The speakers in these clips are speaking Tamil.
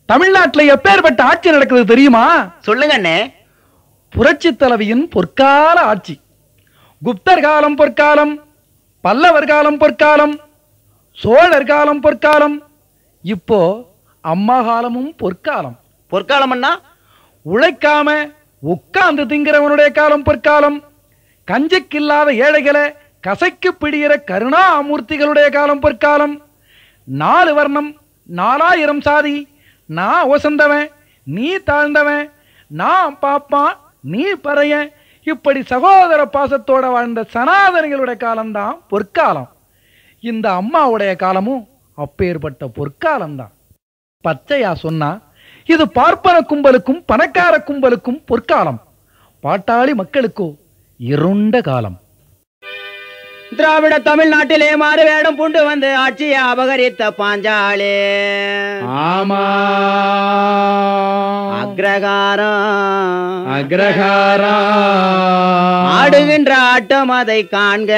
தமிழ்நாட்டுல எப்பேற்பட்ட ஆட்சி நடக்குது தெரியுமா சொல்லுங்க அண்ணே புரட்சி தலைவியின் பொற்கால ஆட்சி குப்தர் காலம் பொற்காலம் பல்லவர் காலம் பொற்காலம் சோழர் காலம் பொற்காலம் இப்போ அம்மா காலமும் பொற்காலம் பொற்காலம்னா உழைக்காம உட்கார்ந்து திங்கிறவனுடைய காலம் பொற்காலம் கஞ்சிக்கில்லாத ஏழைகளை கசைக்கு பிடிகிற கருணாமூர்த்திகளுடைய காலம் பொற்காலம் நாலு வர்ணம் நாலாயிரம் சாதி நான் ஒசந்தவன் நீ தாழ்ந்தவன் நான் பாப்பான் நீ பறையன் இப்படி சகோதர பாசத்தோட வாழ்ந்த சனாதனிகளுடைய காலம்தான் பொற்காலம் இந்த அம்மாவுடைய காலமும் அப்பேற்பட்ட பொற்காலம்தான் பச்சையா சொன்னா இது பார்ப்பன கும்பலுக்கும் பணக்கார கும்பலுக்கும் பொற்காலம் பாட்டாளி மக்களுக்கோ இருண்ட காலம் திராவிட தமிழ்நாட்டிலே மாறு வேடம் பூண்டு வந்து ஆட்சியை அபகரித்த பாஞ்சாலே ஆமா அக்ரகாரம் அக்ரஹாரா ஆடுகின்ற ஆட்டம் அதை காண்க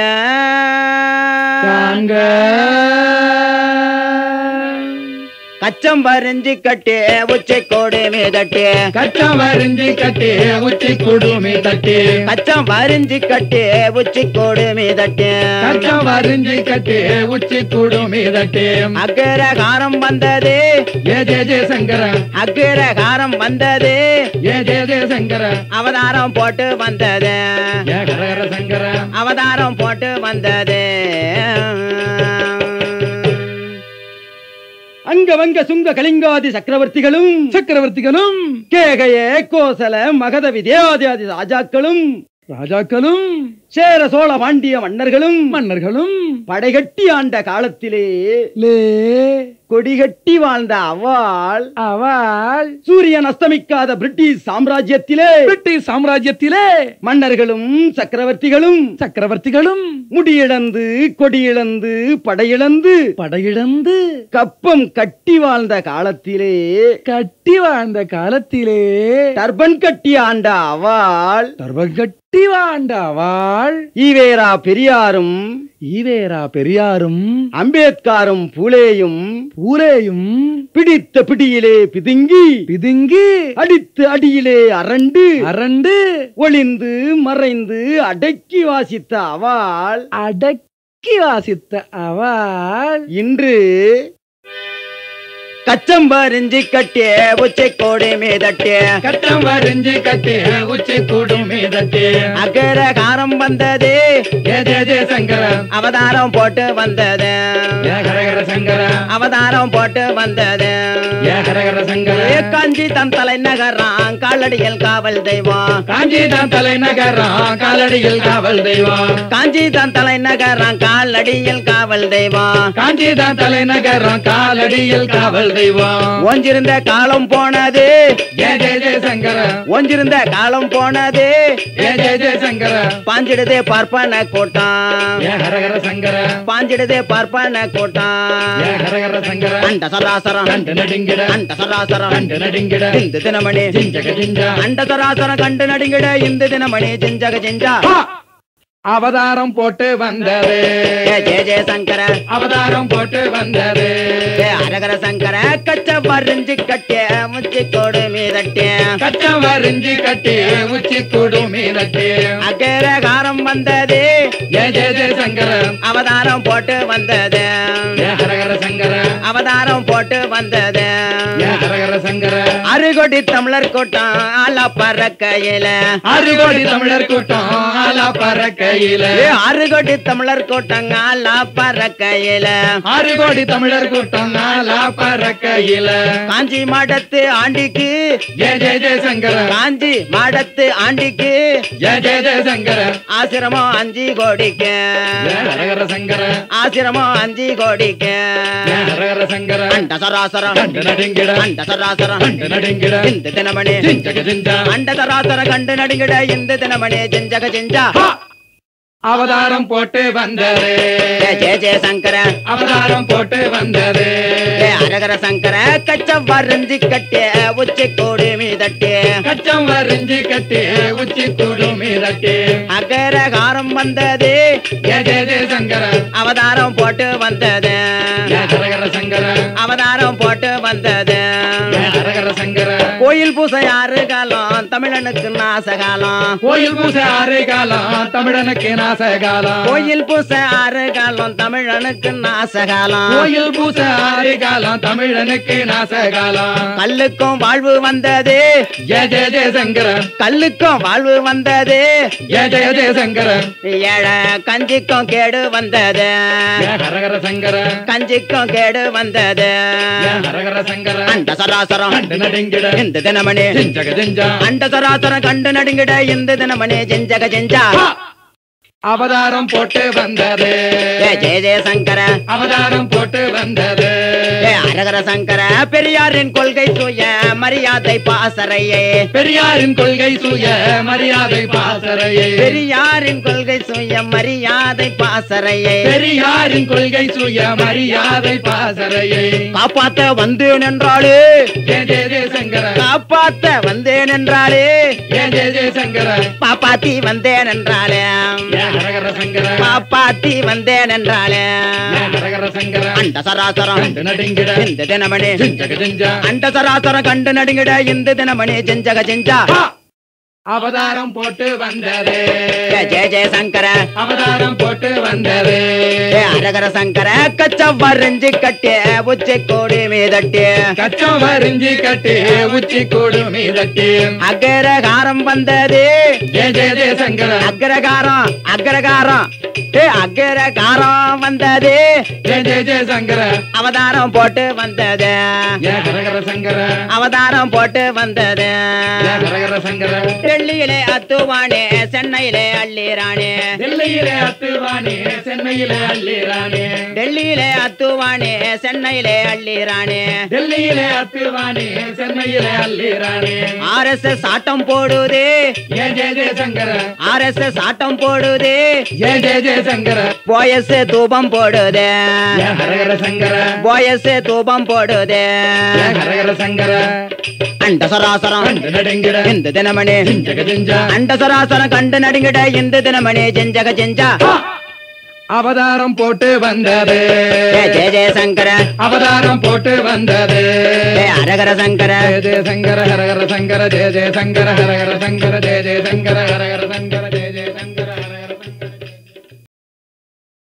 கச்சம் வரிஞ்சி கட்டி உச்சி கோடு மீதட்டி கச்சம் வரிஞ்சி கட்டி உச்சி குடுமி தட்டி கச்சம் வரிஞ்சி கட்டி உச்சி கோடு மீதட்டி கச்சம் வரிஞ்சி கட்டி உச்சி குடுமி தட்டி அக்ரகாரம் வந்தது ஏ ஜே ஜே சங்கர அக்ரகாரம் வந்தது ஏ ஜே ஜே சங்கர அவதாரம் போட்டு வந்தது ஏ கரகர சங்கர அவதாரம் போட்டு வந்தது அங்க வங்க சுங்க கலிங்காதி சக்கரவர்த்திகளும் சக்கரவர்த்திகளும் கேகய கோசல மகத விதேயாதி ராஜாக்களும் ராஜாக்களும் சேர சோழ பாண்டிய மன்னர்களும் மன்னர்களும் படைகட்டி ஆண்ட காலத்திலே லே கொடிகட்டி வாழ்ந்த அவ்வாள் அவள் சூரியன் அஸ்தமிக்காத பிரிட்டிஷ் சாம்ராஜ்யத்திலே பிரிட்டிஷ் சாம்ராஜ்யத்திலே மன்னர்களும் சக்கரவர்த்திகளும் சக்கரவர்த்திகளும் முடியிழந்து கொடியிழந்து படையிழந்து படையிழந்து கப்பம் கட்டி வாழ்ந்த காலத்திலே கட்டி வாழ்ந்த காலத்திலே டர்பன் கட்டி ஆண்ட அவ்வாள் தர்பகட்டி வாழ்ந்த அவள் ஈவேரா பெரியாரும் ஈவேரா பெரியாரும் அம்பேத்காரும் பூலேயும் பூரேயும் பிடித்த பிடியிலே பிதுங்கி பிதுங்கி அடித்து அடியிலே அரண்டு அரண்டு ஒளிந்து மறைந்து அடக்கி வாசித்த அவள் அடக்கி வாசித்த அவள் இன்று கச்சம் வரிஞ்சி கட்டி உச்சி கோடு மீதட்டி கட்டம் வரிஞ்சு கட்டி உச்சி குடுமி தட்டி அக்ரகாரம் வந்தது ஏ ஜே ஜே சங்கர அவதாரம் போட்டு வந்தது ஏ கரகர சங்கர அவதாரம் போட்டு வந்தது ஏ கரகர சங்கர ஏ காஞ்சி தன் தலைநகரம் காலடியில் காவல் தெய்வம் காஞ்சி தான் தலைநகரம் காலடியில் காவல் தெய்வம் காஞ்சி தன் தலைநகரம் காலடியில் காவல் தெய்வம் காஞ்சி தான் தலைநகரம் காலடியில் காவல் தெய்வம் ஒஞ்சிருந்த காலம் போனது ஏ ஜே ஜே சங்கர ஒஞ்சிருந்த காலம் போனது ஏ ஜே ஜே சங்கர பாஞ்சிடுதே பார்ப்பன கூட்டம் ஏ ஹரஹர சங்கர பாஞ்சிடுதே பார்ப்பன கூட்டம் ஏ ஹரஹர சங்கர அண்ட சராசரம் கண்டு நடுங்கிட அண்ட சராசரம் கண்டு நடுங்கிட இந்த தினமணி ஜிஞ்சக ஜிஞ்சா அண்ட சராசரம் கண்டு நடுங்கிட இந்த தினமணி ஜிஞ்சக ஜிஞ்சா ஆ! அவதாரம் போட்டு வந்தது ஏ ஜெய ஜெய சங்கர அவதாரம் போட்டு வந்தது ஏ அரகர சங்கர கச்ச வரிஞ்சு கட்டிய முச்சி கோடு மீதட்டிய கச்சம் வரிஞ்சு கட்டி உச்சி குடுமி தட்டி அகரகாரம் வந்தது ஏ ஜே ஜே சங்கர அவதாரம் போட்டு வந்தது ஏ ஹரஹர சங்கர அவதாரம் போட்டு வந்தது ஏ ஹரஹர சங்கர அருகொடி தமிழர் கூட்டம் ஆல பறக்கையில ஆறு கோடி தமிழர் கூட்டம் ஆலா பறக்கையில ஏ அருகொடி தமிழர் கூட்டம் ஆல பறக்கையில ஆறு கோடி தமிழர் கூட்டம் ஆலா பறக்கையில காஞ்சி மாடத்து ஆண்டிக்கு ஏ ஜே ஜே சங்கர காஞ்சி மாடத்து ஆண்டிக்கு ஏ ஜே ஜே சங்கர ஆசிரமம் அஞ்சு கோடிக்கு ஏ ஹரஹர சங்கர ஆசிரமம் அஞ்சு கோடிக்கு ஏ ஹரஹர சங்கர அண்ட சராசரம் கண்டு நடுங்கிட அண்ட சராசரம் கண்டு நடுங்கிட இந்த தினமணி ஜிஞ்சக ஜிஞ்சா அண்ட சராசர கண்டு நடுங்கிட இந்த தினமணி ஜிஞ்சக ஜிஞ்சா ஹா! அவதாரம் போட்டு வந்தது ஏ ஜெய ஜெய சங்கர அவதாரம் போட்டு வந்தது ஏ அரகர சங்கர கச்ச வரிஞ்சி கட்டிய உச்சி கோடு மீதட்டி கச்சம் வரிஞ்சு கட்டி உச்சி குடுமி தட்டி அகரகாரம் வந்தது ஏ ஜே ஜே சங்கர அவதாரம் போட்டு வந்தது ஏ ஹரஹர சங்கர அவதாரம் போட்டு வந்தது ஏ ஹரஹர கோயில் பூசை ஆறு காலம் தமிழனுக்கு நாசகாலம் கோயில் பூசை ஆறு காலம் தமிழனுக்கு நாசகாலம் கோயில் பூசை ஆறு காலம் தமிழனுக்கு நாசகாலம் கோயில் பூசை ஆறு காலம் தமிழனுக்கு நாசகாலம் கல்லுக்கும் வாழ்வு வந்தது ஜெய ஜெய ஜெய சங்கர கல்லுக்கும் வாழ்வு வந்தது ஜெய ஜெய ஜெய சங்கர ஏழை கஞ்சிக்கும் கேடு வந்தது ஜெய ஹரஹர சங்கர கஞ்சிக்கும் கேடு வந்தது ஜெய ஹரஹர சங்கர அண்ட சராசரம் கண்டு நடுங்கிட இந்த தினமணி ஜெஞ்சக ஜெஞ்சா அண்ட சராசரம் கண்டு நடுங்கிட இந்த தினமணி ஜெஞ்சக ஜெஞ்சா அவதாரம் போட்டு வந்தது ஏ ஜெய ஜெய சங்கர அவதாரம் போட்டு வந்தது ஏ அரகர சங்கர பெரியாரின் கொள்கை தூய மரியாதை பாசறையே பெரியாரின் கொள்கை சுய மரியாதை பாசறையே பெரியாரின் கொள்கை தூய மரியாதை பாசறையே பெரியாரின் கொள்கை சுய மரியாதை பாசறையே காப்பாத்த வந்து நின்றாளே ஜெய ஜெய ஜெய சங்கர காப்பாத்த வந்தேன் என்றாளே ஜெய ஜெய ஜெய சங்கர பாப்பாத்தி வந்தேன் என்றாளே ஜெய ஹரஹர சங்கர பாப்பாத்தி வந்தேன் என்றாளே ஜெய ஹரஹர சங்கர அண்ட சராசரம் கண்டு நடுங்கிட இந்த தினமணி ஜெஞ்சக ஜெஞ்சா அண்ட சராசரம் கண்டு நடுங்கிட இந்த தினமணி ஜெஞ்சக ஜெஞ்சா அவதாரம் போட்டு வந்தது ஏ ஜெய ஜெய சங்கர அவதாரம் போட்டு வந்தது ஏ அரகர சங்கர கச்சவரஞ்சு கட்டி உச்சி கோடி மீதட்டி கச்சம் வரிஞ்சி கட்டி உச்சி கூடு மீதட்டி அகரகாரம் வந்தது ஜெய ஜெய ஜெய சங்கர அக்ரகாரம் அக்ரகாரம் ஏ அக்ரகாரம் வந்தது ஜெய ஜெய ஜெய சங்கர அவதாரம் போட்டு வந்தது ஜெய ஹரஹர சங்கர அவதாரம் போட்டு வந்தது ஜெய ஹரஹர சங்கர டெல்லியிலே அத்துவானே சென்னையிலே அள்ளிரானே டெல்லியிலே அத்துவானி சென்னையிலே அள்ளிரானே டெல்லியிலே அத்துவானே சென்னையிலே அள்ளிரானே டெல்லியிலே அத்துவானி சென்னையிலே அள்ளிரானே ஆர்எஸ்எஸ் ஆட்டம் போடுதே ஜெய ஜெய ஜெய சங்கர ஆர்எஸ்எஸ் ஆட்டம் போடுதே ஜெய ஜெய ஜெய சங்கர போயஸ் தூபம் போடுதே ஜெய ஹரஹர சங்கர போயஸ் தூபம் போடுதே ஜெய ஹரஹர சங்கர அண்ட சராசரம் கண்டு நடுங்கிட இந்த தினமணி ஜெஞ்சக ஜெஞ்சா அண்ட சராசரம் கண்டு நடுங்கிட இந்த தினமணி ஜெஞ்சக ஜெஞ்சா அவதாரம் போட்டு வந்தது ஏ ஜெய ஜெய சங்கர அவதாரம் போட்டு வந்தது ஏ அரகர சங்கர ஜெய ஜெய சங்கர ஹரஹர சங்கர ஜெய ஜெய சங்கர ஹரஹர சங்கர ஜெய ஜெய சங்கர ஹரஹர சங்கர ஜெய